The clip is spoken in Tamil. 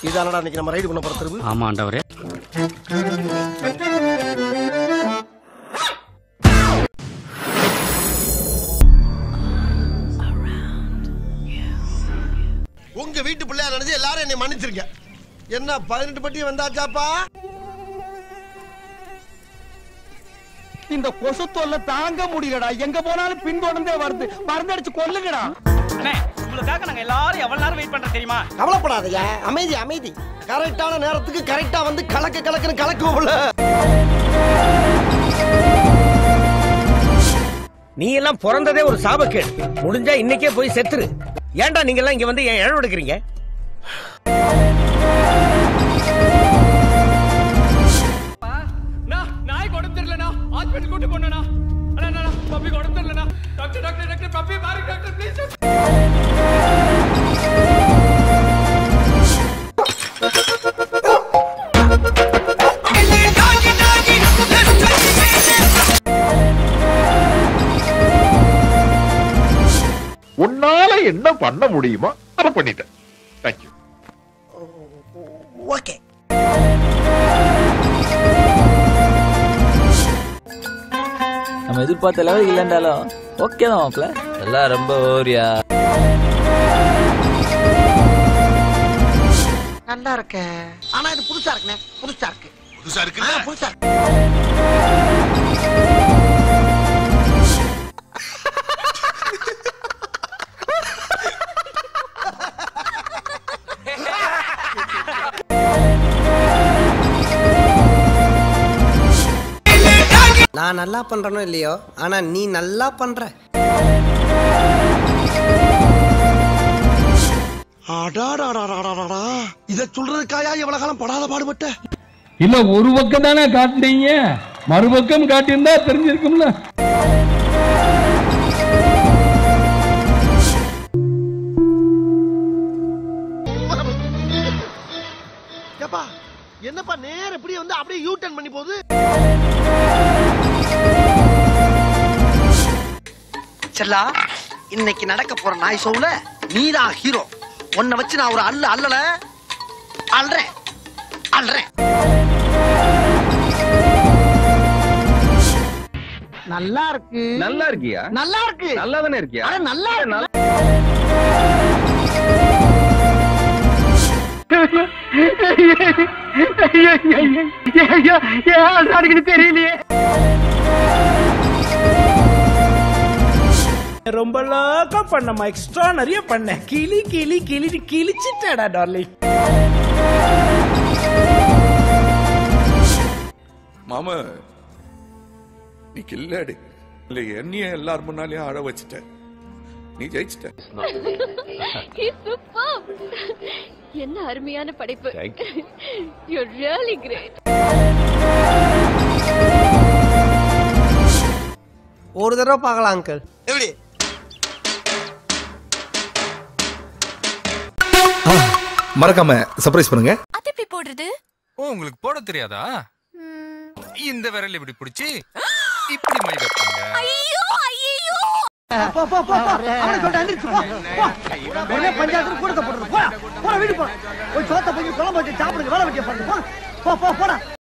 இதானடா இன்னைக்கு நம்ம ரைடு பண்ண போற தெருவு ஆமா ஆண்டவரே உங்க வீட்டு பிள்ளையா நினைச்சு எல்லாரும் என்னை மன்னிச்சிருங்க என்ன பதினெட்டு பட்டி வந்தாச்சாப்பா இந்த கொசு தொல்லை தாங்க முடியலடா எங்க போனாலும் பின்தொடர்ந்தே வருது மருந்தடிச்சு கொல்லுங்கடா அண்ணே உங்களுக்காக நாங்க எல்லாரும் எவ்வளவு நேரம் வெயிட் பண்றோம் தெரியுமா கவலைப்படாதயா அமைதி அமைதி கரெக்டான நேரத்துக்கு கரெக்டா வந்து கலக்க கலக்குன்னு கலக்குவோம்ல நீ எல்லாம் பிறந்ததே ஒரு சாபக்கேடு முடிஞ்சா இன்னைக்கே போய் செத்துரு ஏன்டா நீங்க எல்லாம் இங்க வந்து ஏன் இழவு எடுக்கிறீங்க நாய் உடம்பு தெரியலண்ணா ஹாஸ்பிட்டல் கூட்டு போனா அண்ணா பப்பி உடம்பு தெரியலண்ணா டாக்டர் டாக்டர் டாக்டர் பப்பி பாருங்க டாக்டர் ப்ளீஸ் உன்னால என்ன பண்ண முடியுமோ அதை பண்ணிட்டேன் தேங்க்யூ ஓகே நம்ம எதிர்பார்த்த லெவல் இல்லைன்றாலும் ஓகே தான் மாப்ள எல்லாம் ரொம்ப ஓரியா நல்லா இருக்க ஆனா இது புதுசா இருக்குண்ணே புதுசா இருக்கு புதுசா இருக்கு ஆ, புதுசா இருக்கு நான் நல்லா பண்றனோ இல்லையோ ஆனா நீ நல்லா பண்ற அடாடாடாடாடாடா இத சொல்றதுக்காயா எவ்வளவு காலம் படாத பாடுபட்ட இல்ல ஒரு பக்கம் தானே காட்டுறீங்க மறுபக்கம் காட்டியிருந்தா தெரிஞ்சிருக்கும்ல ஏப்பா என்னப்பா நேர இப்படி வந்து அப்படியே யூ டர்ன் பண்ணி போகுது செல்லா இன்னைக்கு நடக்க போற நாய் ஷோவுல நீதான் ஹீரோ உன்னை வச்சு நான் ஒரு அல்ல அல்லல அல்றேன் அல்றேன் நல்லா இருக்கு நல்லா இருக்கியா நல்லா இருக்கு நல்லா தானே இருக்கியா அட நல்லா இருக்கு தெரியலையே ரொம்ப லாக்கா பண்ணமா எக்ஸ்ட்ரா நிறைய பண்ண கிளி கிளி கிளி கிழிச்சிட்டடா டார்லிங் மாமா நீ கில்லாடி இல்ல என்னைய எல்லார் முன்னாலயும் அழ வச்சுட்ட நீ ஜெயிச்சிட்ட என்ன அருமையான படைப்பு யூ ரியலி கிரேட் ஒரு தடவை பார்க்கலாம் அங்கிள் எப்படி மறக்காம சர்ப்ரைஸ் பண்ணுங்க அது எப்படி போடுறது ஓ உங்களுக்கு போட தெரியாதா இந்த விரல் இப்படி பிடிச்சி இப்படி மை வைப்பாங்க ஐயோ ஐயோ போ போ போ போ அவனை சொல்லிட்டு எந்திரிச்சு போ போ. உடனே பஞ்சாயத்துல கூடத்தை போடுறது போடா போடா வீடு போ போய் சோத்த போய் குழம்பு வச்சு சாப்பிடுங்க வேலை வெட்டிய பாருங்க போ போ போ போடா